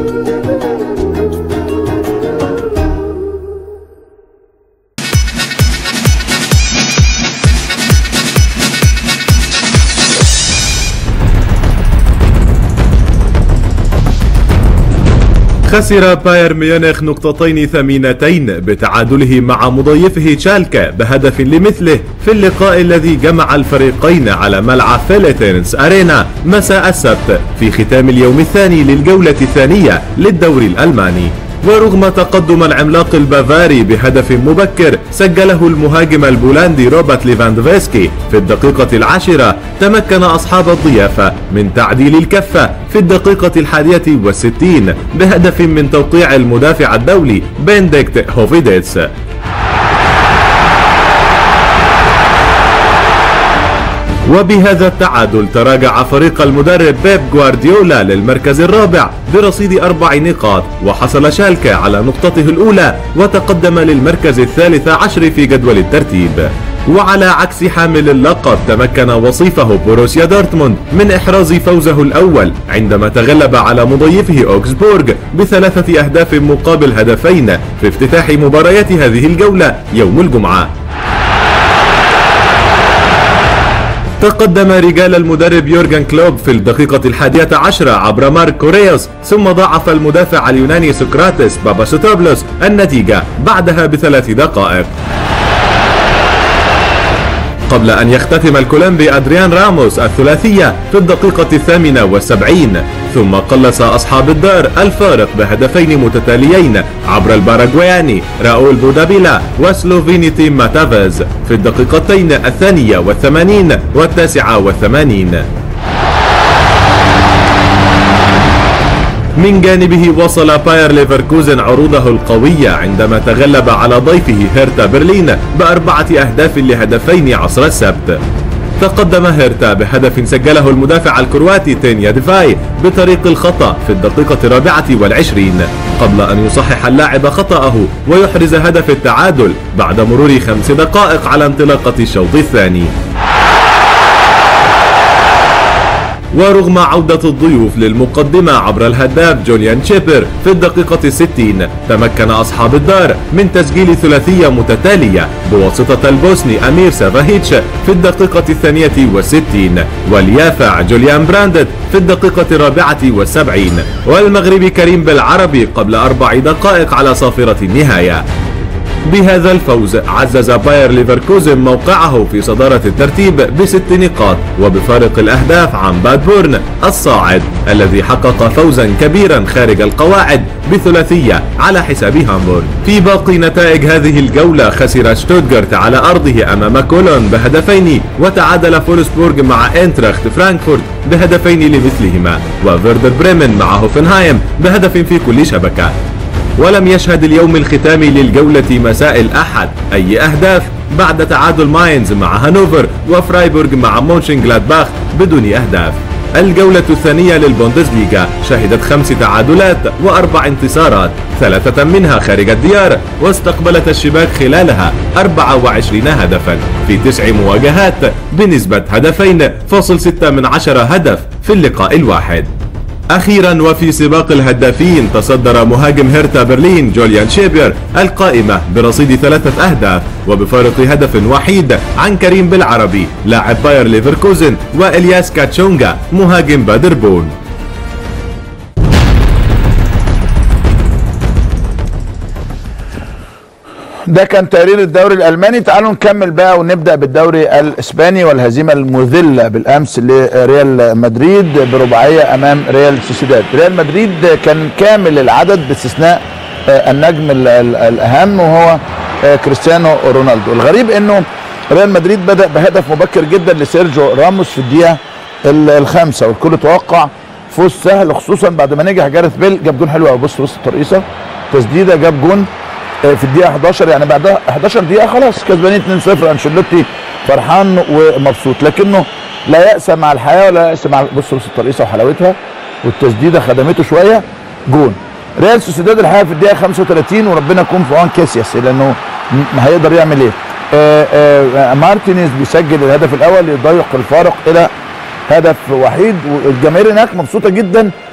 خسر باير ميونخ نقطتين ثمينتين بتعادله مع مضيفه تشالكا بهدف لمثله في اللقاء الذي جمع الفريقين على ملعب فيليتينز أرينا مساء السبت في ختام اليوم الثاني للجولة الثانية للدوري الألماني ورغم تقدم العملاق البافاري بهدف مبكر سجله المهاجم البولندي روبرت ليفاندوفسكي في الدقيقة العاشرة تمكن أصحاب الضيافة من تعديل الكفة في الدقيقة الحادية والستين بهدف من توقيع المدافع الدولي بنديكت هوفيديتس وبهذا التعادل تراجع فريق المدرب بيب جوارديولا للمركز الرابع برصيد أربع نقاط وحصل شالكة على نقطته الأولى وتقدم للمركز الثالث عشر في جدول الترتيب وعلى عكس حامل اللقب تمكن وصيفه بوروسيا دورتموند من إحراز فوزه الأول عندما تغلب على مضيفه أوكسبورغ بثلاثة أهداف مقابل هدفين في افتتاح مباريات هذه الجولة يوم الجمعة تقدم رجال المدرب يورجن كلوب في الدقيقة الحادية عشرة عبر مارك كوريوس ثم ضاعف المدافع اليوناني سقراطس باباسوتوبلوس النتيجة بعدها بثلاث دقائق قبل أن يختتم الكولومبي أدريان راموس الثلاثية في الدقيقة الثامنة والسبعين ثم قلص أصحاب الدار الفارق بهدفين متتاليين عبر الباراغوياني راؤول بودابيلا وسلوفيني تيم ماتافيز في الدقيقتين الثانية والثمانين والتاسعة والثمانين من جانبه وصل باير ليفركوزن عروضه القوية عندما تغلب على ضيفه هيرتا برلين بأربعة أهداف لهدفين عصر السبت تقدم هيرتا بهدف سجله المدافع الكرواتي تينيا ديفاي بطريق الخطأ في الدقيقة الرابعة والعشرين قبل أن يصحح اللاعب خطأه ويحرز هدف التعادل بعد مرور خمس دقائق على انطلاقة الشوط الثاني ورغم عودة الضيوف للمقدمة عبر الهداف جوليان تشيبر في الدقيقة الستين تمكن أصحاب الدار من تسجيل ثلاثية متتالية بواسطة البوسني أمير سافاهيتش في الدقيقة الثانية والستين واليافع جوليان براندت في الدقيقة الرابعة والسبعين والمغربي كريم بالعربي قبل أربع دقائق على صافرة النهاية بهذا الفوز عزز باير ليفركوزن موقعه في صدارة الترتيب بست نقاط وبفارق الأهداف عن باد بورن الصاعد الذي حقق فوزا كبيرا خارج القواعد بثلاثية على حساب هامبورغ في باقي نتائج هذه الجولة خسر شتوتغارت على أرضه أمام كولون بهدفين وتعادل فولسبورغ مع انتراخت فرانكفورت بهدفين لمثلهما وفيردر بريمن مع هوفنهايم بهدف في كل شبكة ولم يشهد اليوم الختامي للجولة مساء الأحد أي أهداف بعد تعادل ماينز مع هانوفر وفرايبورغ مع مونشنجلادباخ بدون أهداف الجولة الثانية للبوندسليغا شهدت خمس تعادلات وأربع انتصارات ثلاثة منها خارج الديار واستقبلت الشباك خلالها 24 هدفا في تسع مواجهات بنسبة هدفين فاصل ستة من عشرة هدف في اللقاء الواحد أخيرا وفي سباق الهدافين تصدر مهاجم هيرتا برلين جوليان شيبير القائمة برصيد ثلاثة أهداف وبفارق هدف وحيد عن كريم بالعربي لاعب باير ليفركوزن وإلياس كاتشونغا مهاجم بادربون ده كان تقرير الدوري الالماني تعالوا نكمل بقى ونبدا بالدوري الاسباني والهزيمه المذله بالامس لريال مدريد برباعيه امام ريال سوسيداد ريال مدريد كان كامل العدد باستثناء آه، النجم ال- ال- الاهم وهو آه، كريستيانو رونالدو الغريب انه ريال مدريد بدا بهدف مبكر جدا لسيرجيو راموس في الدقيقه ال- الخامسه والكل توقع فوز سهل خصوصا بعد ما نجح جارث بيل جاب جون حلو قوي بص بص الترقيصه تسديده جاب جون في الدقيقه 11 يعني بعدها 11 دقيقه خلاص كسبانين 2-0 انشيلوتي فرحان ومبسوط لكنه لا يأس مع الحياه ولا يأس مع بص بص الترقيصه وحلاوتها والتسديده خدمته شويه جون ريال سوسيداد الحقيقه في الدقيقه 35 وربنا يكون في عون كاسياس لانه م- هيقدر يعمل ايه آه آه مارتينيز بيسجل الهدف الاول يضيق الفارق الى هدف وحيد والجماهير هناك مبسوطه جدا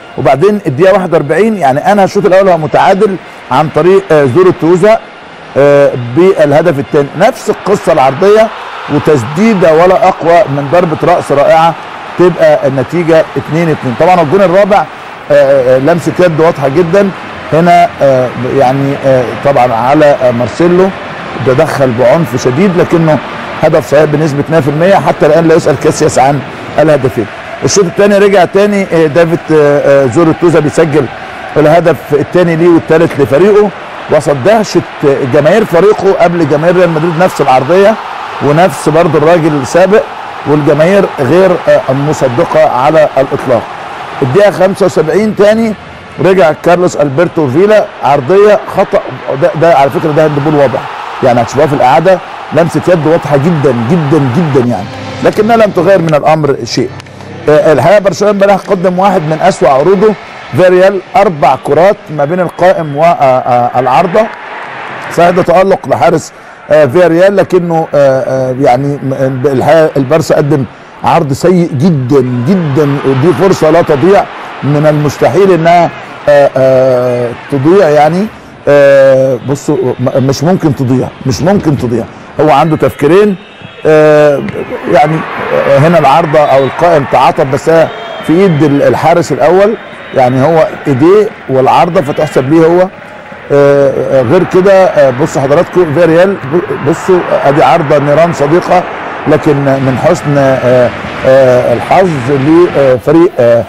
وبعدين الدقيقه 41 يعني انا الشوط الاول هو متعادل عن طريق آه، زورو توزا آه، بالهدف الثاني نفس القصه العرضيه وتسديده ولا اقوى من ضربه راس رائعه تبقى النتيجه 2 2 طبعا الجون الرابع آه، آه، لمسه يد واضحه جدا هنا آه، يعني آه، طبعا على آه، مارسيلو ده دخل بعنف شديد لكنه هدف صحيح بنسبه 100% حتى الان لا يسال كاسياس عن الهدفين الشوط الثاني رجع تاني آه، دافيد آه، آه، زورو توزا بيسجل الهدف الثاني ليه والثالث لفريقه وسط دهشه جماهير فريقه قبل جماهير ريال مدريد نفس العرضيه ونفس برضه الراجل السابق والجماهير غير آه، مصدقه على الاطلاق الدقيقه 75 تاني رجع كارلوس البرتو فيلا عرضيه خطا ده, ده على فكره ده هاندبول واضح يعني هتشوفوها في الاعاده لمسه يد واضحه جدا جدا جدا يعني لكنها لم تغير من الامر شيء آه، الحقيقه برشلونه امبارح قدم واحد من اسوا عروضه فيريال اربع كرات ما بين القائم والعارضه صحيح ده تالق لحارس آه، فياريال لكنه آه، آه، يعني م- الحقيقه البارسا قدم عرض سيء جدا جدا ودي فرصه لا تضيع من المستحيل انها آه، آه، تضيع يعني آه، بصوا م- مش ممكن تضيع مش ممكن تضيع هو عنده تفكيرين آه، يعني آه، هنا العارضه او القائم تعاطف بس هي في ايد ال- الحارس الاول يعني هو ايديه والعارضه فتحسب ليه هو آه، آه، غير كده آه، بصوا حضراتكم فيريال ب- بصوا آه، ادي عارضه نيران صديقه لكن من حسن آه، آه، الحظ لفريق آه،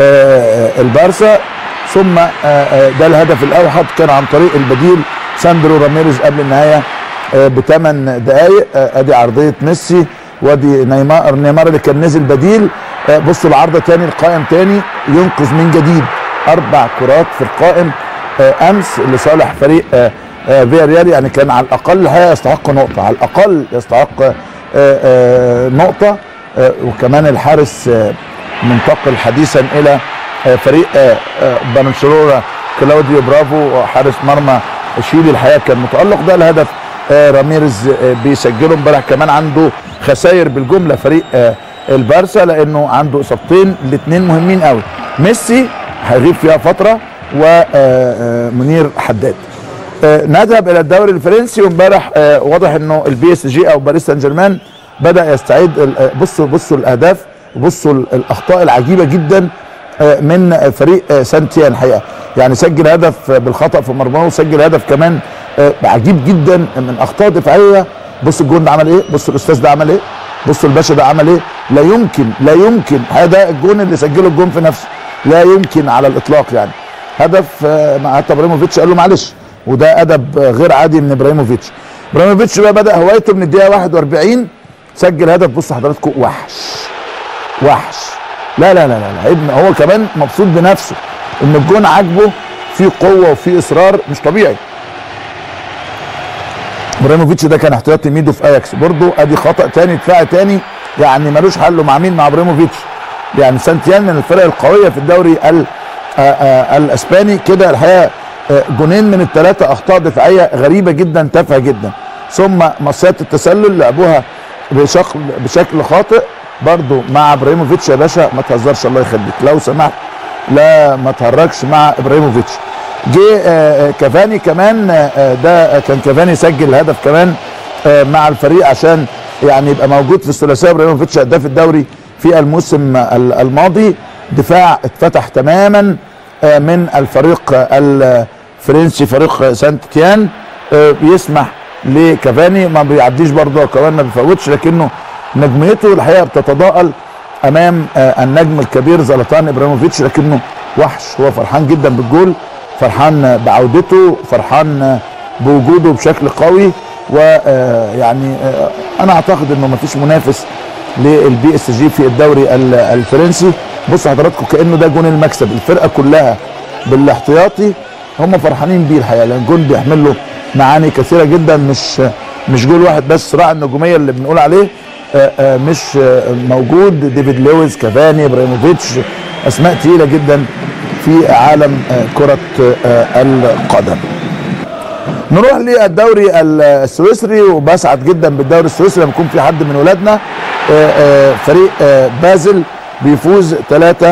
آه، البارسا ثم آه، آه، ده الهدف الاوحد كان عن طريق البديل ساندرو راميريز قبل النهايه بثمان دقائق ادي عرضيه ميسي وادي نيمار نيمار اللي كان نزل بديل آه، بصوا العرضه تاني القائم تاني ينقذ من جديد اربع كرات في القائم آه، امس لصالح فريق آه، آه، فياريال يعني كان على الاقل الحقيقه يستحق نقطه على الاقل يستحق آه، آه، نقطه آه، وكمان الحارس آه، منتقل حديثا الى آه، فريق آه، آه، بنشلورا كلاوديو برافو حارس مرمى شيلي الحقيقه كان متالق ده الهدف آه، راميرز آه، بيسجله امبارح كمان عنده خسائر بالجمله فريق آه، البارسا لانه عنده اصابتين الاثنين مهمين قوي ميسي هيغيب فيها فتره ومنير حداد آه، نذهب الى الدوري الفرنسي وامبارح آه، واضح انه البي اس جي او باريس سان جيرمان بدا يستعيد ال- آه، بصوا بصوا الاهداف بصوا ال- الاخطاء العجيبه جدا آه، من آه، فريق آه، سانتيان الحقيقه يعني سجل هدف آه، بالخطا في مرماه وسجل هدف كمان آه، عجيب جدا من اخطاء دفاعيه بص الجون ده عمل ايه بص الاستاذ ده عمل ايه بص الباشا ده عمل ايه لا يمكن لا يمكن هذا الجون اللي سجله الجون في نفسه لا يمكن على الاطلاق يعني هدف آه، مع حتى ابراهيموفيتش قال له معلش وده ادب آه، غير عادي من ابراهيموفيتش ابراهيموفيتش بقى بدا هوايته من الدقيقه 41 سجل هدف بص حضراتكم وحش وحش لا لا لا لا, لا. ابن هو كمان مبسوط بنفسه ان الجون عاجبه فيه قوه وفيه اصرار مش طبيعي ابراهيموفيتش ده كان احتياطي ميدو في اياكس برضه ادي خطا تاني دفاع تاني يعني ملوش حل مع مين مع ابراهيموفيتش يعني سانتيان من الفرق القويه في الدوري ال آه، آه، الاسباني كده الحقيقه آه، جونين من الثلاثه اخطاء دفاعيه غريبه جدا تافهه جدا ثم مصيات التسلل لعبوها بشكل بشكل خاطئ برضه مع ابراهيموفيتش يا باشا ما تهزرش الله يخليك لو سمحت لا ما تهرجش مع ابراهيموفيتش جه آه، آه، كافاني كمان آه، آه، ده كان كافاني سجل هدف كمان آه، مع الفريق عشان يعني يبقى موجود في الثلاثيه ابراهيموفيتش هداف الدوري في الموسم ال- الماضي دفاع اتفتح تماما آه، من الفريق الفرنسي فريق سانت تيان آه، بيسمح لكافاني ما بيعديش برضه كمان ما بيفوتش لكنه نجميته الحقيقه بتتضاءل امام آه، النجم الكبير زلطان ابراهيموفيتش لكنه وحش هو فرحان جدا بالجول فرحان بعودته فرحان بوجوده بشكل قوي ويعني انا اعتقد انه مفيش منافس للبي اس جي في الدوري ال- الفرنسي بصوا حضراتكم كانه ده جون المكسب الفرقه كلها بالاحتياطي هم فرحانين بيه الحقيقه لان الجون بيحمل له معاني كثيره جدا مش مش جول واحد بس صراع النجوميه اللي بنقول عليه آه، آه، مش آه، موجود ديفيد لويس كافاني ابراهيموفيتش اسماء تقيله جدا في عالم آه، كره آه، القدم نروح للدوري السويسري وبسعد جدا بالدوري السويسري لما يكون في حد من ولادنا آه، آه، فريق آه، بازل بيفوز 3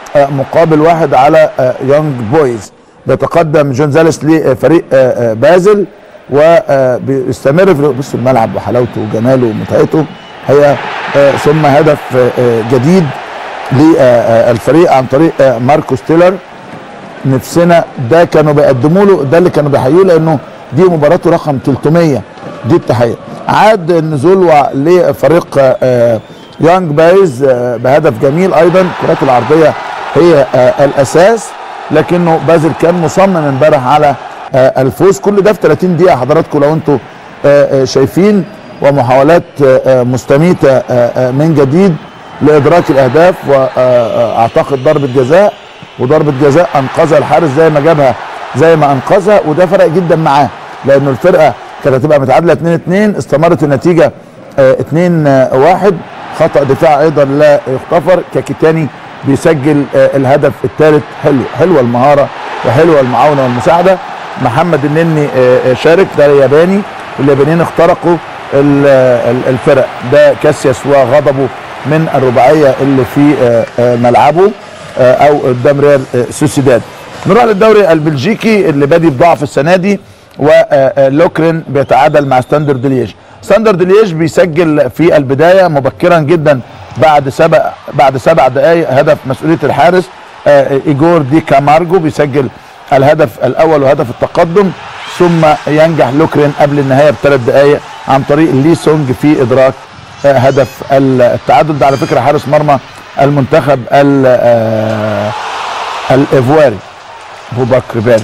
آه، مقابل واحد على آه، يونج بويز بيتقدم جونزاليس لفريق آه، آه، بازل وبيستمر في بص الملعب وحلاوته وجماله ومتعته هي آه، ثم هدف آه، آه، جديد للفريق عن طريق آه، ماركوس تيلر نفسنا ده كانوا بيقدموا له ده اللي كانوا بيحيوه لانه دي مباراته رقم 300 دي التحيه عاد النزول و- لفريق آه، يانج بايز آه، بهدف جميل ايضا الكرات العرضيه هي آه، الاساس لكنه بازل كان مصمم امبارح على آه، الفوز كل ده في 30 دقيقه حضراتكم لو انتم آه، آه، شايفين ومحاولات آه، آه، مستميته آه، آه، من جديد لادراك الاهداف واعتقد ضربه جزاء وضربه جزاء انقذها الحارس زي ما جابها زي ما انقذها وده فرق جدا معاه لانه الفرقه كانت هتبقى متعادله 2 2 استمرت النتيجه 2 1 خطا دفاع ايضا لا يغتفر كاكيتاني بيسجل آه، الهدف الثالث حلو حلوه المهاره وحلوه المعاونه والمساعده محمد النني آه، آه، شارك ده ياباني اليابانيين اخترقوا ال- ال- الفرق ده كاسياس وغضبه من الرباعيه اللي في آه، آه، ملعبه آه، او قدام ريال آه، سوسيداد نروح للدوري البلجيكي اللي بادي بضعف السنه دي ولوكرين بيتعادل مع ستاندرد ليج ستاندرد ليج بيسجل في البدايه مبكرا جدا بعد سبع بعد سبع دقائق هدف مسؤوليه الحارس آه، ايجور دي كامارجو بيسجل الهدف الاول وهدف التقدم ثم ينجح لوكرين قبل النهايه بثلاث دقائق عن طريق لي سونج في ادراك آه، هدف التعادل ده على فكره حارس مرمى المنتخب ال- آه، الايفواري ابو بكر باري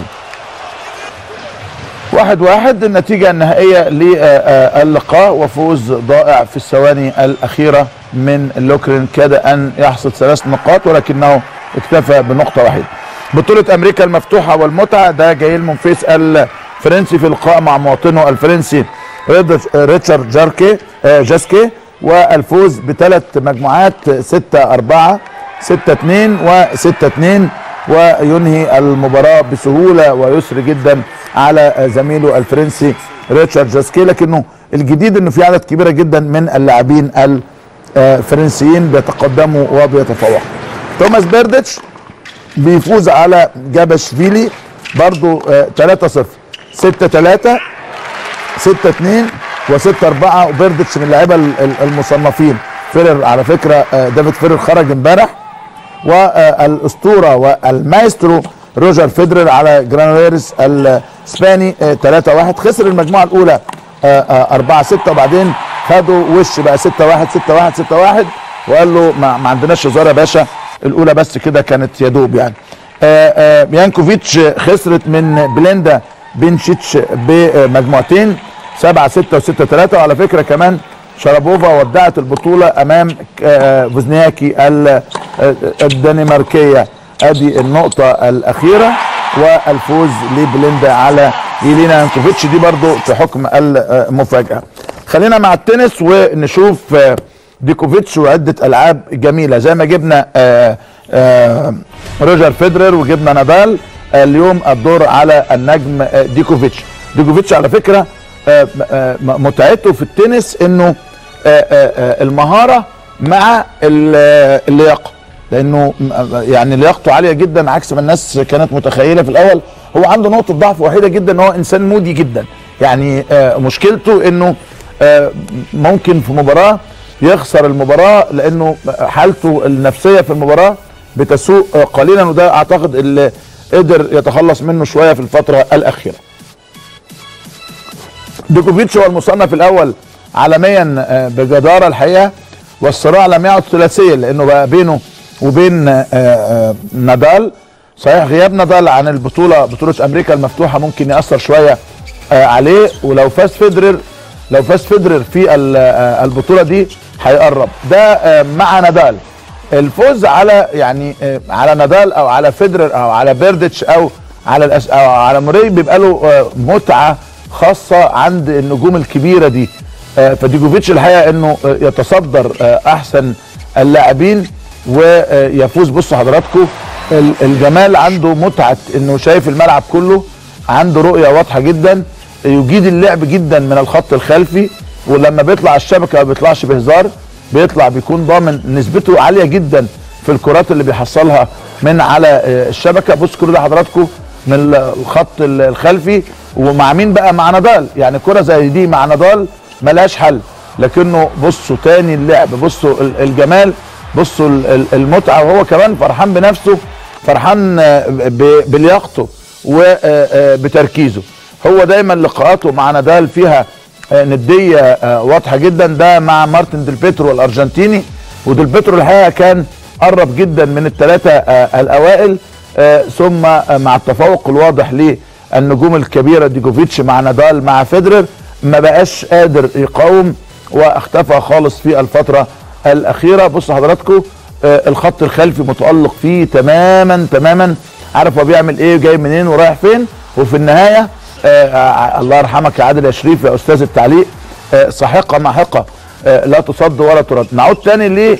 واحد واحد النتيجة النهائية للقاء وفوز ضائع في الثواني الأخيرة من لوكرين كاد أن يحصد ثلاث نقاط ولكنه اكتفى بنقطة واحدة بطولة أمريكا المفتوحة والمتعة ده جاي المنفيس الفرنسي في لقاء مع مواطنه الفرنسي ريد- ريتشارد جاركي آه، جاسكي والفوز بثلاث مجموعات 6 4 6 2 و 6 2 وينهي المباراة بسهولة ويسر جدا على زميله الفرنسي ريتشارد جاسكي لكنه الجديد انه في عدد كبيرة جدا من اللاعبين الفرنسيين بيتقدموا وبيتفوقوا توماس بيردتش بيفوز على جابشفيلي برضو 3 0 6 3 6 2 و6 4 وبيردتش من اللعيبه ال- ال- المصنفين فيرر على فكره آه، دافيد فيرر خرج امبارح والاسطوره والمايسترو روجر فيدرر على جرانوليرس الاسباني 3 1 خسر المجموعه الاولى 4 6 وبعدين خدوا وش بقى 6 1 6 1 6 1 وقال له ما, ما عندناش هزار يا باشا الاولى بس كده كانت يا دوب يعني آه، آه، يانكوفيتش خسرت من بليندا بنشيتش بمجموعتين 7 6 و6 3 وعلى فكره كمان شرابوفا ودعت البطوله امام آه، فوزنياكي ال- آه، الدنماركيه ادي النقطه الاخيره والفوز لبليندا على يلينا يانكوفيتش دي برضو في حكم المفاجاه خلينا مع التنس ونشوف آه، ديكوفيتش وعده العاب جميله زي ما جبنا آه، آه، روجر فيدرر وجبنا نادال اليوم الدور على النجم آه، ديكوفيتش ديكوفيتش على فكره آه، آه، متعته في التنس انه آه، آه، آه، المهاره مع ال- آه، اللياقه لانه م- آه، يعني لياقته عاليه جدا عكس ما الناس كانت متخيله في الاول هو عنده نقطه ضعف وحيده جدا ان هو انسان مودي جدا يعني آه، مشكلته انه آه، ممكن في مباراه يخسر المباراه لانه حالته النفسيه في المباراه بتسوء آه، قليلا وده اعتقد اللي قدر يتخلص منه شويه في الفتره الاخيره ديكوفيتش هو المصنف الاول عالميا آه، بجداره الحقيقه والصراع لم يعد ثلاثيا لانه بقى بينه وبين آه، آه، نادال صحيح غياب نادال عن البطوله بطوله امريكا المفتوحه ممكن ياثر شويه آه، عليه ولو فاز فيدرر لو فاز فيدرر في ال- آه، البطوله دي هيقرب ده آه، مع نادال الفوز على يعني آه، على نادال او على فيدرر او على بيردتش او على الأس او على موري بيبقى له آه، متعه خاصه عند النجوم الكبيره دي آه، فديجوفيتش الحقيقه انه آه، يتصدر آه، احسن اللاعبين ويفوز بصوا حضراتكم ال- الجمال عنده متعه انه شايف الملعب كله عنده رؤيه واضحه جدا يجيد اللعب جدا من الخط الخلفي ولما بيطلع على الشبكه ما بيطلعش بهزار بيطلع بيكون ضامن نسبته عاليه جدا في الكرات اللي بيحصلها من على آه، الشبكه بص كل ده حضراتكم من الخط الخلفي ومع مين بقى مع نضال يعني كره زي دي مع نضال ملهاش حل لكنه بصوا تاني اللعب بصوا ال- الجمال بصوا ال- ال- المتعه وهو كمان فرحان بنفسه فرحان آه، ب- بلياقته وبتركيزه هو دايما لقاءاته مع نادال فيها آه، نديه آه، واضحه جدا ده مع مارتن ديل بيترو الارجنتيني وديل بيترو الحقيقه كان قرب جدا من الثلاثه آه، الاوائل آه، ثم آه، مع التفوق الواضح للنجوم الكبيره ديجوفيتش مع نادال مع فيدرر ما بقاش قادر يقاوم واختفى خالص في الفتره الاخيره بصوا حضراتكم آه، الخط الخلفي متالق فيه تماما تماما عارف هو بيعمل ايه جاي منين ورايح فين وفي النهايه آه آه الله يرحمك يا عادل يا شريف يا استاذ التعليق آه ساحقه ماحقه آه لا تصد ولا ترد نعود تاني ل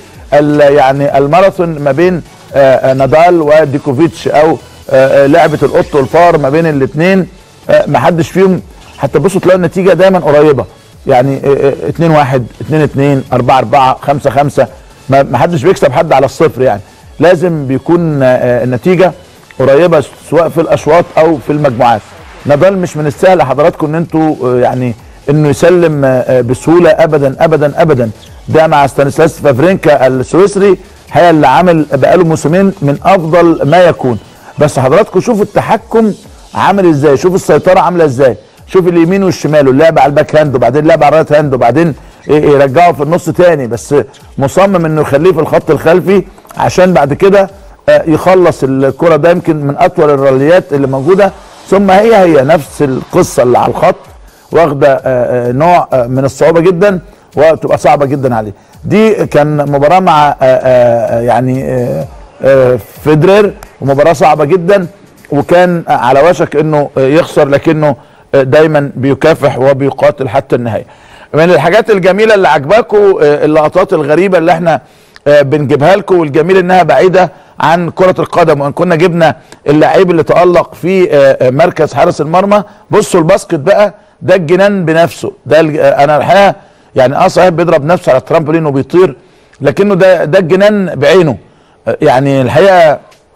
يعني الماراثون ما بين آه آه نادال وديكوفيتش او آه آه لعبه القط والفار ما بين الاثنين آه ما حدش فيهم حتى بصوا تلاقوا النتيجه دايما قريبه يعني 2 1 2 2 4 4 5 5 ما ما حدش بيكسب حد على الصفر يعني لازم بيكون آه، آه، النتيجه قريبه سواء في الاشواط او في المجموعات نضال مش من السهل حضراتكم ان انتوا آه، يعني انه يسلم آه، آه، بسهوله ابدا ابدا ابدا ده مع ستانيسلاس فافرينكا السويسري الحقيقه اللي عامل بقاله موسمين من افضل ما يكون بس حضراتكم شوفوا التحكم عامل ازاي شوف السيطره عامله ازاي شوف اليمين والشمال واللعب على الباك هاند وبعدين اللعب على الرايت هاند وبعدين إيه- يرجعه في النص تاني بس مصمم انه يخليه في الخط الخلفي عشان بعد كده آه، يخلص الكرة ده يمكن من اطول الراليات اللي موجوده ثم هي هي نفس القصه اللي على الخط واخده آه، آه، نوع آه، من الصعوبه جدا وتبقى صعبه جدا عليه دي كان مباراه مع آه، آه، يعني آه، آه، فيدرر ومباراه صعبه جدا وكان على وشك انه آه، يخسر لكنه آه، دايما بيكافح وبيقاتل حتى النهايه من الحاجات الجميله اللي عجباكم آه، اللقطات الغريبه اللي احنا آه، بنجيبها لكم والجميل انها بعيده عن كره القدم وان كنا جبنا اللعيب اللي تالق في آه، آه، مركز حارس المرمى بصوا الباسكت بقى ده الجنان بنفسه ده الج- آه، انا الحقيقه يعني اه صحيح بيضرب نفسه على الترامبولين وبيطير لكنه ده ده الجنان بعينه آه، يعني الحقيقه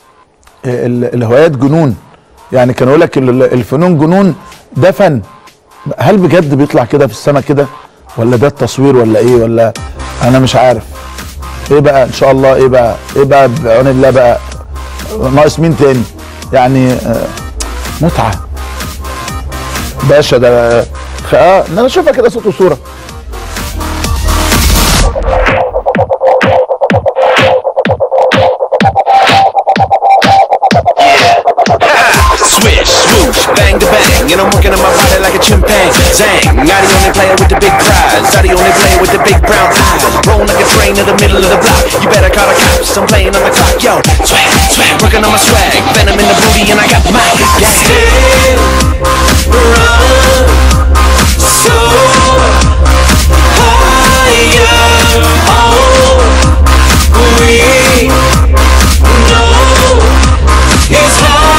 ال- الهوايات جنون يعني كانوا يقول لك ال- الفنون جنون ده فن هل بجد بيطلع كده في السماء كده ولا ده التصوير ولا ايه ولا انا مش عارف ايه بقى ان شاء الله ايه بقى ايه بقى بعون الله بقى ناقص مين تاني يعني آه، متعه باشا ده خ- اه ان انا اشوفها كده صوت وصوره Swish, swoosh, bang to bang, and I'm working on my body like a chimpanzee. Zang, not the only player with the big prize, not the only player with the big brown eyes. Roll like a train in the middle of the block. You better call the cops, I'm playing on the clock. Yo, swag, swag, working on my swag, venom in the booty, and I got my gang. Still run so higher. Oh, we know it's higher.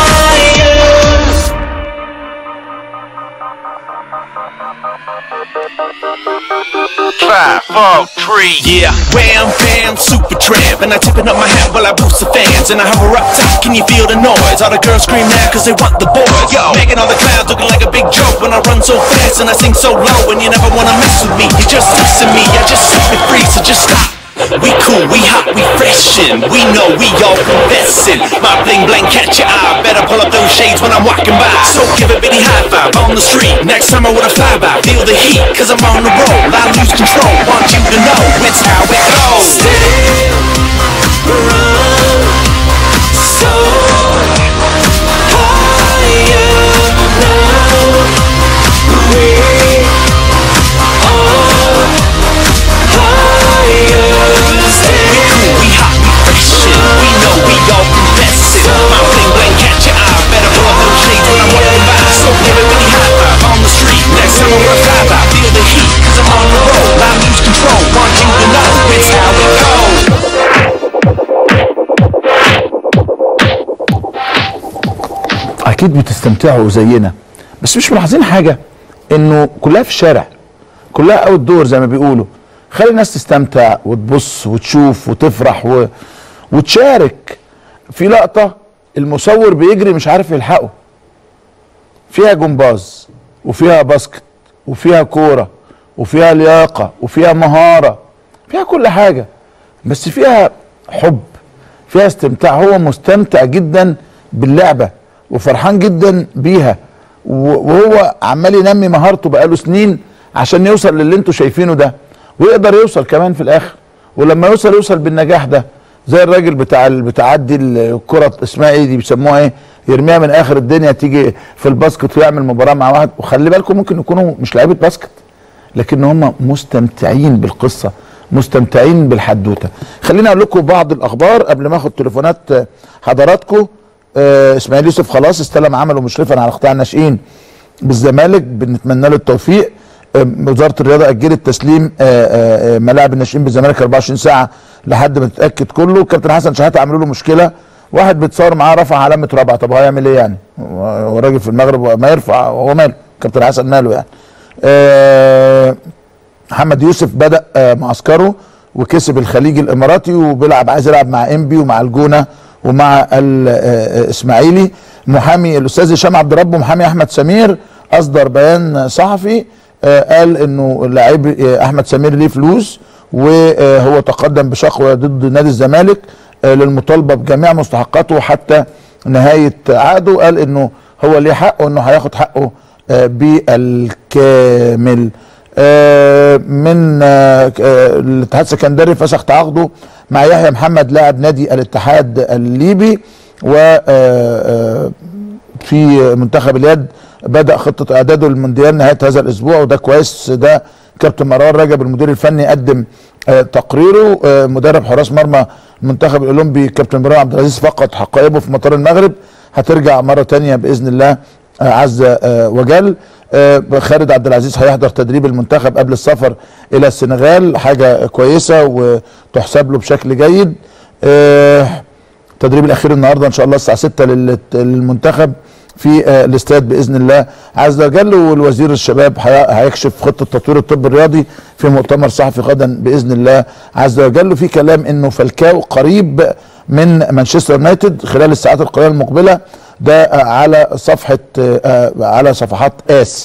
Five, four, three. Yeah, wham, bam, super tramp. And I tipping up my hat while I boost the fans. And I hover up top, can you feel the noise? All the girls scream now cause they want the boys. Yo, making all the clouds looking like a big joke when I run so fast and I sing so low. And you never wanna mess with me. You just listen me, I just set me free, so just stop. We cool, we hot, we freshin'. We know we all confessin'. My bling bling catch your eye. Better pull up those shades when I'm walking by. So give a bitty high five on the street. Next time I wanna fly by, feel the heat. Cause I'm on the roll, I lose control. Want you to know it's how it goes. Still run so higher now. We are higher. Still we hot, we freshin'. We know we all confessin'. My bling bling catch your eye. Better pull up those shades when I'm walking by. So give it really high five on the street. Next time I wanna fly by, feel the heat. Cause I'm on the roll, I lose control. Want you to know it's how it goes. اكيد بتستمتعوا زينا بس مش ملاحظين حاجه انه كلها في الشارع كلها اوت دور زي ما بيقولوا خلي الناس تستمتع وتبص وتشوف وتفرح و... وتشارك في لقطه المصور بيجري مش عارف يلحقه فيها جمباز وفيها باسكت وفيها كوره وفيها لياقه وفيها مهاره فيها كل حاجه بس فيها حب فيها استمتاع هو مستمتع جدا باللعبه وفرحان جدا بيها و- وهو عمال ينمي مهارته بقاله سنين عشان يوصل للي انتوا شايفينه ده ويقدر يوصل كمان في الاخر ولما يوصل يوصل بالنجاح ده زي الراجل بتاع ال- بتعدي الكرة اسمها ايه دي بيسموها ايه يرميها من اخر الدنيا تيجي في الباسكت ويعمل مباراة مع واحد وخلي بالكم ممكن يكونوا مش لعيبة باسكت لكن هم مستمتعين بالقصه مستمتعين بالحدوته خليني اقول لكم بعض الاخبار قبل ما اخد تليفونات آه، حضراتكم آه، اسماعيل يوسف خلاص استلم عمله مشرفا على قطاع الناشئين بالزمالك بنتمنى له التوفيق آه، وزاره الرياضه اجلت تسليم آه، آه، آه، ملاعب الناشئين بالزمالك 24 ساعه لحد ما تتاكد كله كابتن حسن شحاته عملوا له مشكله واحد بيتصور معاه رفع علامه رابعه طب هو هيعمل ايه يعني؟ هو راجل في المغرب ما يرفع هو ماله كابتن حسن ماله يعني آه، محمد يوسف بدا آه، معسكره وكسب الخليج الاماراتي وبيلعب عايز يلعب مع انبي ومع الجونه ومع الاسماعيلي محامي الاستاذ هشام عبد ربه محامي احمد سمير اصدر بيان صحفي آه، قال انه اللاعب آه، احمد سمير ليه فلوس وهو تقدم بشكوى ضد نادي الزمالك آه، للمطالبه بجميع مستحقاته حتى نهايه عقده قال انه هو ليه حق وانه هياخد حقه آه، بالكامل آه، من آه، آه، الاتحاد السكندري فسخ تعاقده مع يحيى محمد لاعب نادي الاتحاد الليبي و آه، آه، في منتخب اليد بدا خطه اعداده للمونديال نهايه هذا الاسبوع وده كويس ده كابتن مروان رجب المدير الفني قدم آه، تقريره آه، مدرب حراس مرمى المنتخب الاولمبي كابتن ابراهيم عبد العزيز فقد حقائبه في مطار المغرب هترجع مره تانية باذن الله آه، عز آه، وجل آه، خالد عبد العزيز هيحضر تدريب المنتخب قبل السفر الى السنغال حاجه كويسه وتحسب له بشكل جيد آه، التدريب الاخير النهارده ان شاء الله الساعه 6 لل- للمنتخب في آه، الاستاد باذن الله عز وجل والوزير الشباب هي- هيكشف خطه تطوير الطب الرياضي في مؤتمر صحفي غدا باذن الله عز وجل وفي كلام انه فالكاو قريب من مانشستر يونايتد خلال الساعات القليله المقبله ده آه، على صفحه آه، آه، على صفحات اس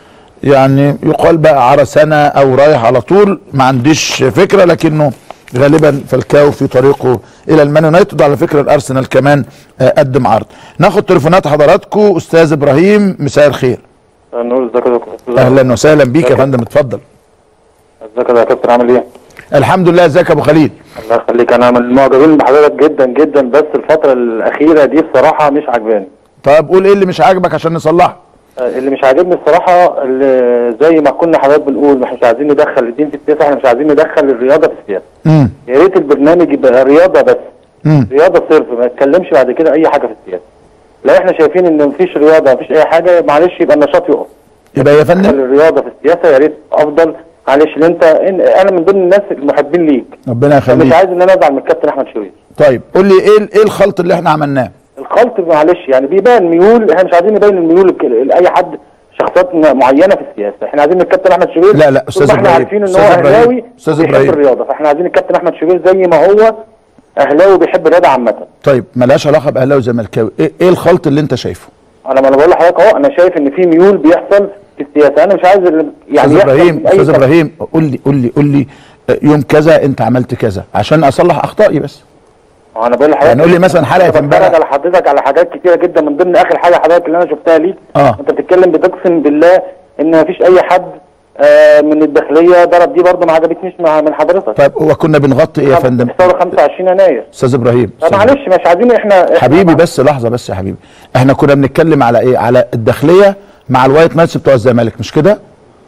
يعني يقال بقى عرى سنه او رايح على طول ما عنديش فكره لكنه غالبا فالكاو في طريقه الى المان يونايتد على فكره الارسنال كمان آه، قدم عرض ناخد تليفونات حضراتكم استاذ ابراهيم مساء الخير نقول ازيك يا دكتور اهلا وسهلا بيك يا فندم اتفضل ازيك يا كابتن عامل ايه؟ الحمد لله ازيك يا ابو خليل الله يخليك انا من المعجبين بحضرتك جدا جدا بس الفترة الأخيرة دي بصراحة مش عجباني طيب قول ايه اللي مش عاجبك عشان نصلحه آه، اللي مش عاجبني الصراحة اللي زي ما كنا حضرتك بنقول مش عايزين ندخل الدين في السياسة احنا مش عايزين ندخل الرياضة في السياسة امم يا ريت البرنامج يبقى رياضة بس امم رياضة صرف ما يتكلمش بعد كده أي حاجة في السياسة لو احنا شايفين ان مفيش رياضة مفيش أي حاجة معلش يبقى النشاط يقف يبقى يا دخل فندم الرياضة في السياسة يا ريت أفضل معلش اللي انت إن- انا من ضمن الناس المحبين ليك ربنا مش يخليك عايز ان انا ازعل من الكابتن احمد شوقي طيب قول لي ايه ايه الخلط اللي احنا عملناه الخلط معلش يعني بيبان ميول احنا مش عايزين نبين الميول ك- لاي حد شخصيات م- معينه في السياسه احنا عايزين الكابتن احمد شوبير لا، لا، طول أستاذ ما احنا إبراهيم، عارفين ان أستاذ هو إبراهيم، اهلاوي أستاذ بيحب إبراهيم. الرياضه فاحنا عايزين الكابتن احمد شوبير زي ما هو اهلاوي بيحب الرياضه عامه طيب ملهاش علاقه باهلاوي وزملكاوي ايه ايه الخلط اللي انت شايفه انا ما انا بقول لحضرتك اهو انا شايف ان في ميول بيحصل في السياسه انا مش عايز ال- يعني استاذ يحصل ابراهيم أي استاذ تف- ابراهيم قول لي قول لي قول لي آه، يوم كذا انت عملت كذا عشان اصلح اخطائي بس انا بقول لحضرتك يعني قول لي مثلا حلقة أنا امبارح. بتفرج على حضرتك على حاجات كتيره جدا من ضمن اخر حاجه حضرتك اللي انا شفتها ليك آه. انت بتتكلم بتقسم بالله ان مفيش اي حد آه من الداخليه ضرب دي برضه ما عجبتنيش مع من حضرتك طيب هو كنا بنغطي ايه يا فندم ثوره 25 يناير استاذ ابراهيم طب أستاذ معلش مش عايزين احنا إحنا- حبيبي بس لحظه بس يا حبيبي احنا كنا بنتكلم على ايه على الداخليه مع الوايت نايتس بتوع الزمالك مش كده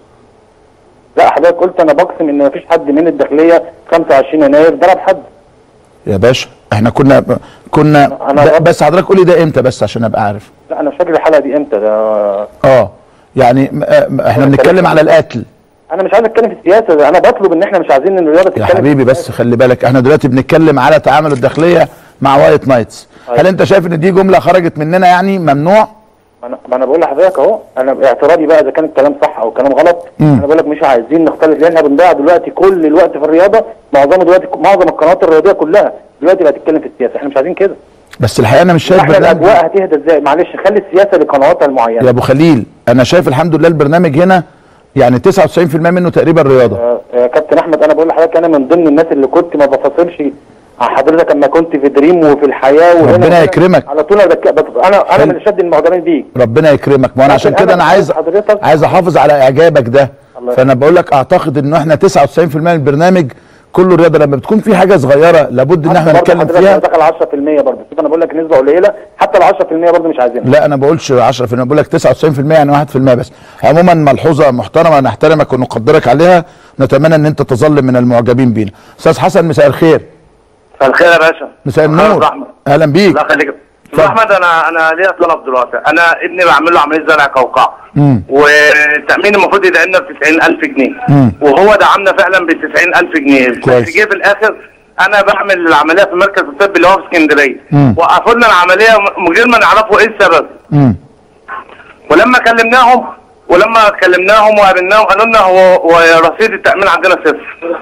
لا حضرتك قلت انا بقسم ان مفيش حد من الداخليه 25 يناير ضرب حد يا باشا احنا كنا كنا أنا ده رب- بس حضرتك قول لي ده امتى بس عشان ابقى عارف لا انا مش فاكر الحلقه دي امتى ده اه يعني م- آه، م- احنا بنتكلم على القتل انا مش عايز اتكلم في السياسه ده انا بطلب ان احنا مش عايزين ان الرياضه يا تتكلم حبيبي في بس خلي بالك احنا دلوقتي بنتكلم على تعامل الداخليه مع وايت نايتس هل انت شايف ان دي جمله خرجت مننا يعني ممنوع ما انا ما انا بقول لحضرتك اهو انا اعتراضي بقى اذا كان الكلام صح او الكلام غلط مم. انا بقول لك مش عايزين نختلف لان احنا بنضيع دلوقتي كل الوقت في الرياضه معظم دلوقتي معظم القنوات الرياضيه كلها دلوقتي بقت تتكلم في السياسه احنا مش عايزين كده بس الحقيقه انا مش شايف احنا برنامج الاجواء هتهدى ازاي معلش خلي السياسه لقنواتها المعينه يا ابو خليل انا شايف الحمد لله البرنامج هنا يعني 99% منه تقريبا رياضه آه، آه، كابتن احمد انا بقول لحضرتك انا من ضمن الناس اللي كنت ما بفصلش عن حضرتك اما كنت في دريم وفي الحياه وهنا ربنا وهنا. يكرمك. على طول انا بك... بت... انا انا حلو. من اشد المعجبين بيك ربنا يكرمك ما انا عشان لكن كده أنا انا عايز حضرتك- عايز احافظ على اعجابك ده الله فانا بقول لك اعتقد انه احنا 99% من البرنامج كله رياضه لما بتكون في حاجه صغيره لابد ان احنا برضه نتكلم حضرتك فيها دخل 10% برضه شوف انا بقول لك نسبه قليله حتى ال 10% برضه مش عايزينها لا انا بقولش 10% بقول لك 99% يعني 1% بس عموما ملحوظه محترمه نحترمك ونقدرك عليها نتمنى ان انت تظل من المعجبين بينا استاذ حسن مساء الخير مساء الخير يا باشا مساء أهلا النور وسهلا. اهلا بيك الله يخليك اتفضل. استاذ احمد انا انا ليا طلب دلوقتي انا ابني بعمل له عمليه زرع قوقعه مم. والتامين المفروض يدعمنا ب 90000 جنيه مم. وهو دعمنا فعلا ب 90000 جنيه كويس. بس جه في الاخر انا بعمل العمليه في المركز الطبي اللي هو في اسكندريه مم. وقفوا لنا العمليه من غير ما نعرفوا ايه السبب امم ولما كلمناهم ولما كلمناهم وقابلناهم قالوا لنا هو هو رصيد التامين عندنا صفر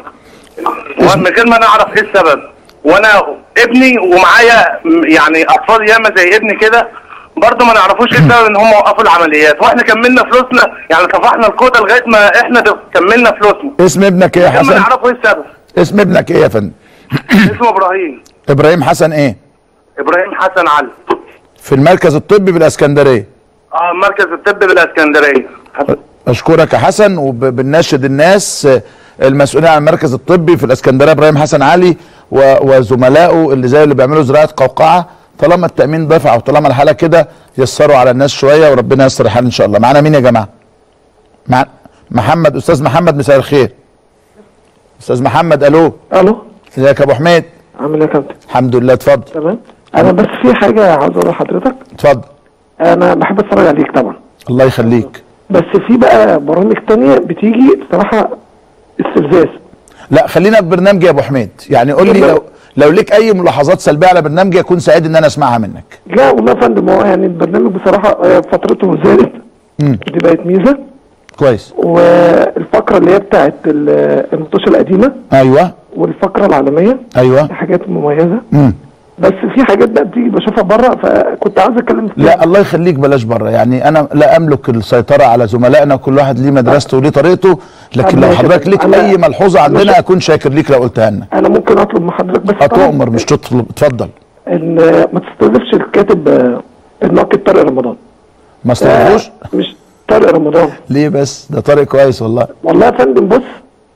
ومن غير ما نعرف ايه السبب وانا ابني ومعايا م- يعني اطفال ياما زي ابني كده برضه ما نعرفوش ايه السبب ان هم وقفوا العمليات واحنا كملنا فلوسنا يعني صفحنا الكوتا لغايه ما احنا دف- كملنا فلوسنا اسم ابنك ايه يا من غير ما حسن نعرفوا ايه السبب اسم ابنك ايه يا فندم اسمه ابراهيم ابراهيم حسن ايه ابراهيم حسن علي في المركز الطبي بالاسكندريه اه مركز الطب بالاسكندريه اشكرك يا حسن وبنناشد الناس آه، المسؤولين عن المركز الطبي في الاسكندريه ابراهيم حسن علي و- وزملائه اللي زي اللي بيعملوا زراعه قوقعه طالما التامين دفع وطالما الحاله كده يسروا على الناس شويه وربنا ييسر الحال ان شاء الله معانا مين يا جماعه مع محمد استاذ محمد مساء الخير استاذ محمد الو الو ازيك يا ابو حميد عامل ايه يا كابتن الحمد لله اتفضل تمام انا بس في حاجه عاوز اقولها لحضرتك اتفضل انا بحب اتفرج عليك طبعا الله يخليك بس في بقى برامج تانية بتيجي بصراحه استفزاز لا خلينا في برنامجي يا ابو حميد يعني قول لي لو لو ليك اي ملاحظات سلبيه على برنامجي اكون سعيد ان انا اسمعها منك لا والله يا فندم هو يعني البرنامج بصراحه آه، فترته زادت مم. دي بقت ميزه كويس والفقره اللي هي بتاعت ال- المطوشه القديمه ايوه والفقره العالميه ايوه دي حاجات مميزه مم. بس في حاجات بقى بتيجي بشوفها بره فكنت عاوز اتكلم فيها لا الله يخليك بلاش بره يعني انا لا املك السيطره على زملائنا كل واحد ليه مدرسته وليه طريقته لكن لو الله حضرتك ليك يخليك. أنا- اي ملحوظه عندنا مش- اكون شاكر ليك لو قلتها لنا انا ممكن اطلب من حضرتك بس طبعاً هتؤمر مش تطلب اتفضل ان ما تستضيفش الكاتب آه، الناقد طارق رمضان ما استغربوش مش طارق رمضان ليه بس ده طريق كويس والله والله يا فندم بص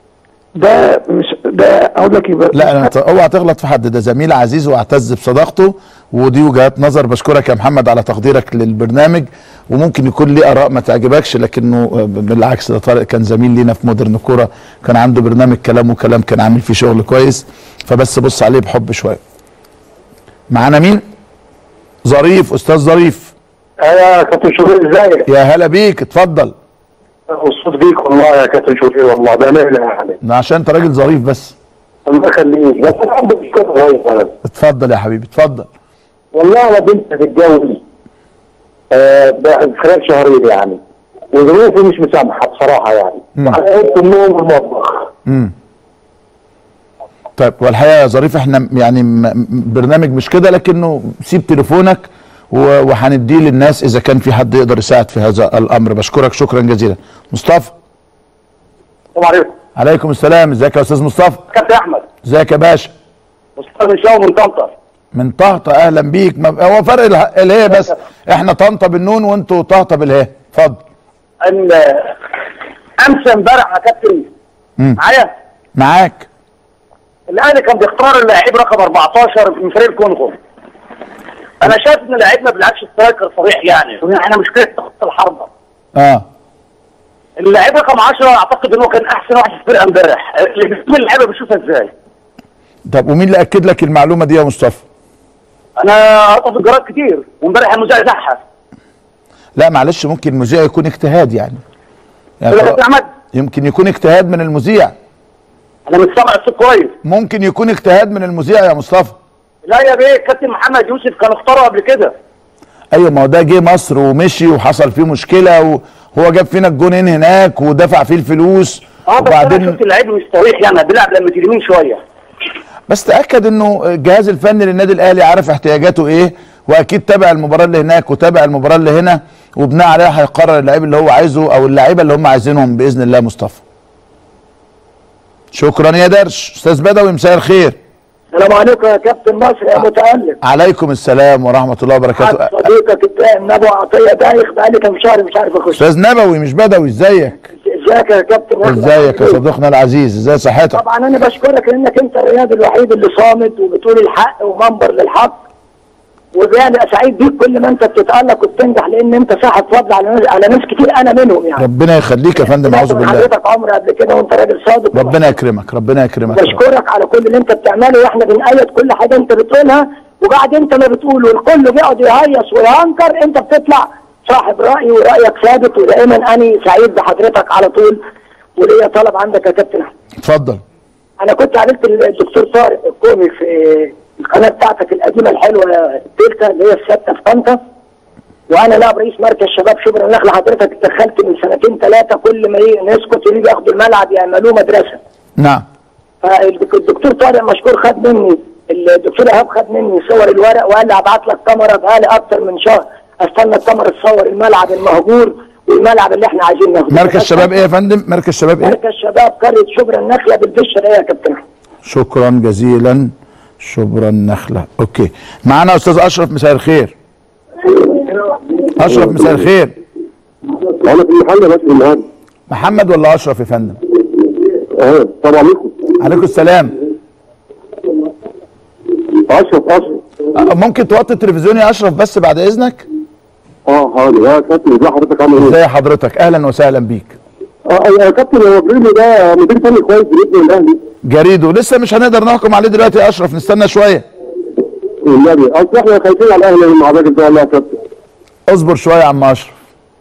ده مش ده اقول لك ايه بقى لا انا اوعى تغلط في حد ده زميل عزيز واعتز بصداقته ودي وجهات نظر بشكرك يا محمد على تقديرك للبرنامج وممكن يكون ليه اراء ما تعجبكش لكنه آه، بالعكس ده طارق كان زميل لينا في مودرن كوره كان عنده برنامج كلام وكلام كان عامل فيه شغل كويس فبس بص عليه بحب شويه معانا مين ظريف استاذ ظريف يا كابتن شوقي ازيك يا هلا بيك اتفضل مبسوط بيك والله يا كابتن شوقي والله بامانه يعني ده عشان انت راجل ظريف بس الله يخليك بس انا عندي مشكله صغيره اتفضل يا حبيبي اتفضل والله انا بنت هتتجوز آه بعد خلال شهرين يعني وظروفي مش مسامحه بصراحه يعني على اوضه النوم والمطبخ امم طيب والحقيقه يا ظريف احنا يعني م- م- برنامج مش كده لكنه سيب تليفونك و- وهنديه للناس اذا كان في حد يقدر يساعد في هذا الامر بشكرك شكرا جزيلا مصطفى السلام عليكم عليكم السلام ازيك يا استاذ مصطفى كابتن احمد ازيك يا باشا مصطفى شاو من طنطا من طهطا اهلا بيك ما هو فرق اله- الهي بس احنا طنطا بالنون وانتوا طهطا بالهي اتفضل ان امس امبارح يا كابتن مم. معايا معاك الاهلي كان بيختار اللاعب رقم 14 من فريق الكونغو انا شايف ان لاعبنا بالعكس سترايكر صريح يعني احنا مشكله خط الحربه اه اللاعب رقم 10 اعتقد انه كان احسن واحد في الفرقه امبارح اللي بيكون اللعيبه بيشوفها ازاي طب ومين اللي اكد لك المعلومه دي يا مصطفى انا قطف الجراد كتير وامبارح المذيع زحف لا معلش ممكن المذيع يكون اجتهاد يعني, يعني يا كابتن احمد يمكن يكون اجتهاد من المذيع انا مش سامع الصوت كويس ممكن يكون اجتهاد من المذيع يا مصطفى لا يا بيه كابتن محمد يوسف كان اختاره قبل كده ايوه ما هو ده جه مصر ومشي وحصل فيه مشكله وهو جاب فينا الجونين هناك ودفع فيه الفلوس اه بس انا وبعدين شفت اللعيب مش صريح يعني بيلعب لما اليمين شويه بس تاكد انه الجهاز الفني للنادي الاهلي عارف احتياجاته ايه واكيد تابع المباراه اللي هناك وتابع المباراه اللي هنا وبناء عليها هيقرر اللعيب اللي هو عايزه او اللعيبه اللي هم عايزينهم باذن الله مصطفى شكرا يا درش استاذ بدوي مساء الخير السلام عليكم يا كابتن مصر يا متألق عليكم السلام ورحمه الله وبركاته صديقك الدائم نبو عطية دايخ بقالي كام شهر مش عارف اخش استاذ نبوي مش بدوي ازيك ازيك يا كابتن مصر ازيك يا صديقنا العزيز ازاي صحتك طبعا انا بشكرك لانك انت الرياضي الوحيد اللي صامت وبتقول الحق ومنبر للحق وبيعني سعيد بيك كل ما انت بتتألق وبتنجح لان انت صاحب فضل على ناس على ناس كتير انا منهم يعني ربنا يخليك يا فندم اعوذ بالله حضرتك عمر قبل كده وانت راجل صادق ربنا يكرمك ربنا يكرمك يا رب. بشكرك على كل اللي انت بتعمله واحنا بنأيد كل حاجه انت بتقولها وبعد انت ما بتقول والكل بيقعد يهيص وينكر انت بتطلع صاحب رأي ورأيك ثابت ودائما اني سعيد بحضرتك على طول وليا طلب عندك يا كابتن احمد اتفضل انا كنت قابلت الدكتور طارق الكومي في القناه بتاعتك القديمه الحلوه التالتة اللي هي السادسه في طنطا وانا نائب رئيس مركز شباب شبرا النخله حضرتك اتدخلت من سنتين ثلاثه كل ما ي- نسكت يجي ياخدوا الملعب يعملوه مدرسه نعم فالدكتور طارق مشكور خد مني الدكتور ايهاب خد مني صور الورق وقال لي هبعت لك كاميرا بقالي اكتر من شهر استنى الكاميرا تصور الملعب المهجور والملعب اللي احنا عايزين ناخده مركز شباب ايه يا فندم مركز شباب ايه مركز شباب قريه شبرا النخله بالبشر ايه يا كابتن أحمد؟ شكرا جزيلا شبرا النخله اوكي معانا استاذ اشرف مساء الخير اشرف مساء الخير انا في المحل بس النهارده محمد ولا اشرف يا فندم اه السلام عليكم عليكم السلام اشرف اشرف أه، ممكن توطي التلفزيون يا اشرف بس بعد اذنك اه حاضر يا كابتن ازي حضرتك عامل ايه؟ ازي حضرتك اهلا وسهلا بيك اه يا كابتن هو بريمو ده مدير فني كويس باذن الاهلي جريدو لسه مش هنقدر نحكم عليه دلوقتي يا اشرف نستنى شويه والنبي اصل احنا خايفين على الاهلي مع الراجل ده والله يا كابتن اصبر شويه يا عم اشرف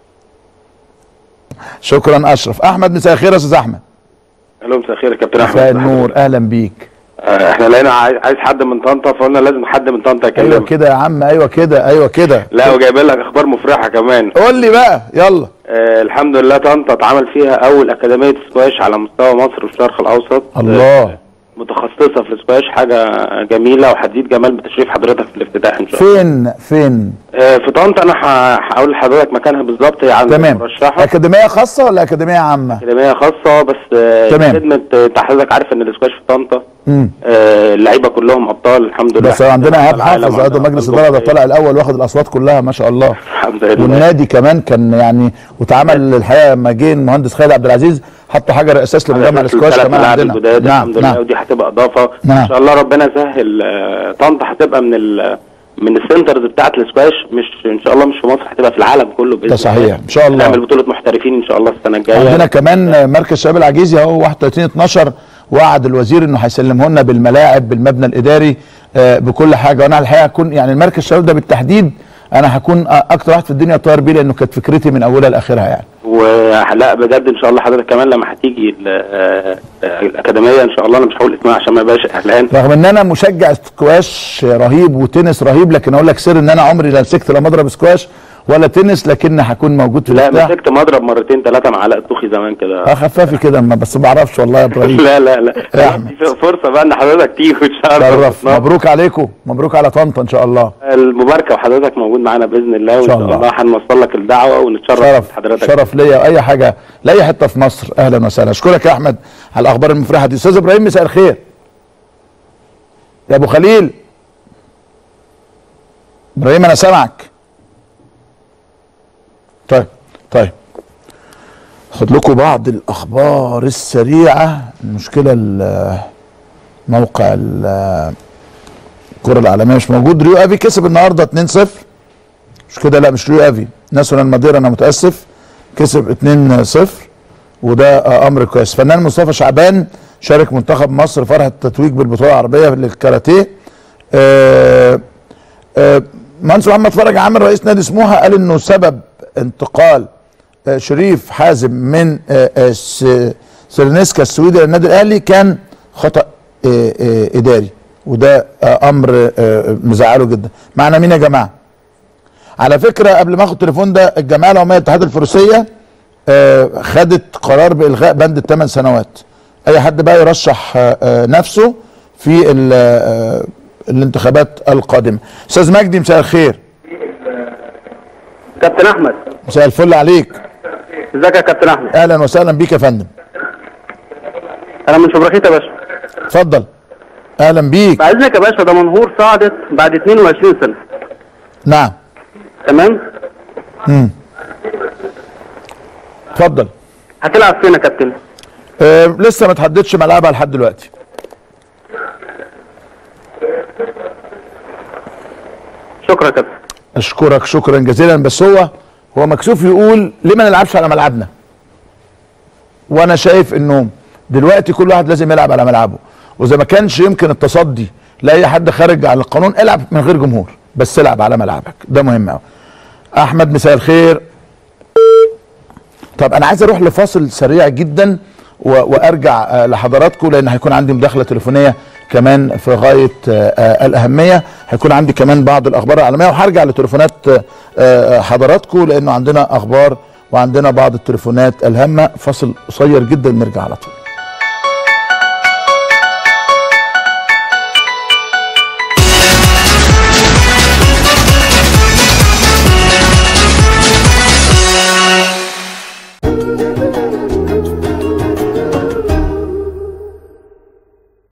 شكرا اشرف احمد مساء الخير يا استاذ احمد الو مساء الخير يا كابتن احمد مساء النور اهلا بيك آه، احنا لقينا عايز عايز حد من طنطا فقلنا لازم حد من طنطا ايوه يكلمك كده يا عم ايوه كده ايوه كده لا وجايبين لك اخبار مفرحه كمان قول لي بقى يلا آه الحمد لله طنطا اتعمل فيها اول اكاديميه سكواش على مستوى مصر والشرق الاوسط الله آه متخصصه في السكواش حاجه جميله وهتزيد جمال بتشريف حضرتك في الافتتاح ان شاء الله فين فين آه في طنطا انا ه- هقول لحضرتك مكانها بالظبط هي عند تمام مرشحه اكاديميه خاصه ولا اكاديميه عامه اكاديميه خاصه بس آه تمام. خدمه انت حضرتك عارف ان السكواش في طنطا امم آه اللعيبه كلهم ابطال الحمد لله بس عندنا ايهاب العالم حافظ عضو عندنا مجلس أبطال الاداره ده جمهورية. طلع الاول واخد الاصوات كلها ما شاء الله الحمد لله والنادي كمان كان يعني واتعمل الحقيقه لما جه المهندس خالد عبد العزيز حطوا حجر اساس لمجمع الاسكواش ثلاث كمان ملاعب عندنا الجداد نعم الحمد لله نعم ودي هتبقى اضافه نعم. ان شاء الله ربنا يسهل آه، طنطا هتبقى من ال من السنترز بتاعه السكواش مش ان شاء الله مش في مصر هتبقى في العالم كله باذن ده صحيح الله. ان شاء الله نعمل بطوله محترفين ان شاء الله السنه الجايه عندنا كمان مركز شباب العجيزي اهو 31 12 وعد الوزير انه هيسلمه لنا بالملاعب بالمبنى الاداري آه، بكل حاجه وانا الحقيقه هكون يعني المركز الشباب ده بالتحديد انا هكون آه، اكتر واحد في الدنيا طاير بيه لانه كانت فكرتي من اولها لاخرها يعني ولا بجد ان شاء الله حضرتك كمان لما هتيجي ال- آه، آه، الاكاديميه ان شاء الله انا مش هقول اسمها عشان ما يبقاش اعلان رغم ان انا مشجع سكواش رهيب وتنس رهيب لكن اقول لك سر ان انا عمري لا مسكت لا مضرب سكواش ولا تنس لكن هكون موجود في لا الافتتاح مسكت مضرب مرتين ثلاثه مع علاء الطوخي زمان كده اه خفافي كده ما بس ما بعرفش والله يا ابراهيم لا لا لا يا أحمد. دي فرصه بقى ان حضرتك تيجي وتشرف شرف مبروك عليكم مبروك على طنطا ان شاء الله المباركه وحضرتك موجود معانا باذن الله وان شاء شاء الله. الله هنوصل لك الدعوه ونتشرف شرف بحضرتك شرف ليا واي حاجه لاي حته في مصر اهلا وسهلا اشكرك يا احمد على الاخبار المفرحه دي استاذ ابراهيم مساء الخير يا ابو خليل ابراهيم انا سامعك طيب طيب خد لكم بعض الاخبار السريعه المشكله ال- موقع ال- الكره العالميه مش موجود ريو افي كسب النهارده 2-0 مش كده لا مش ريو افي ناسيونال ماديرا انا متاسف كسب 2-0 وده آه، امر كويس فنان مصطفى شعبان شارك منتخب مصر فرحه التتويج بالبطوله العربيه للكاراتيه آه، آه، مهندس محمد فرج عامر رئيس نادي سموحه قال انه سبب انتقال آه، شريف حازم من آه، آه، س- سيرنسكا السويدي للنادي الاهلي كان خطا آه، آه، اداري وده آه، امر آه، مزعله جدا معنا مين يا جماعه على فكره قبل ما اخد التليفون ده الجمعيه العموميه للاتحاد الفروسيه آه، خدت قرار بالغاء بند الثمان سنوات اي حد بقى يرشح آه، آه، نفسه في ال- آه، الانتخابات القادمه استاذ مجدي مساء الخير كابتن احمد مساء الفل عليك ازيك يا كابتن احمد اهلا وسهلا بيك يا فندم انا من شبرخيت يا باشا اتفضل اهلا بيك بعد اذنك يا باشا ده منهور صعدت بعد 22 سنه نعم تمام اتفضل هتلعب فين يا كابتن آه لسه ما تحددش ملعبها لحد دلوقتي شكرا يا كابتن اشكرك شكرا جزيلا بس هو هو مكسوف يقول ليه ما نلعبش على ملعبنا وانا شايف انه دلوقتي كل واحد لازم يلعب على ملعبه واذا ما كانش يمكن التصدي لاي حد خارج عن القانون العب من غير جمهور بس العب على ملعبك ده مهم قوي احمد مساء الخير طب انا عايز اروح لفاصل سريع جدا و- وارجع آه، لحضراتكم لان هيكون عندي مداخله تليفونيه كمان في غايه آه، آه، الاهميه هيكون عندي كمان بعض الاخبار العالميه وهرجع لتليفونات آه، آه، حضراتكم لانه عندنا اخبار وعندنا بعض التليفونات الهامه فاصل قصير جدا نرجع على طول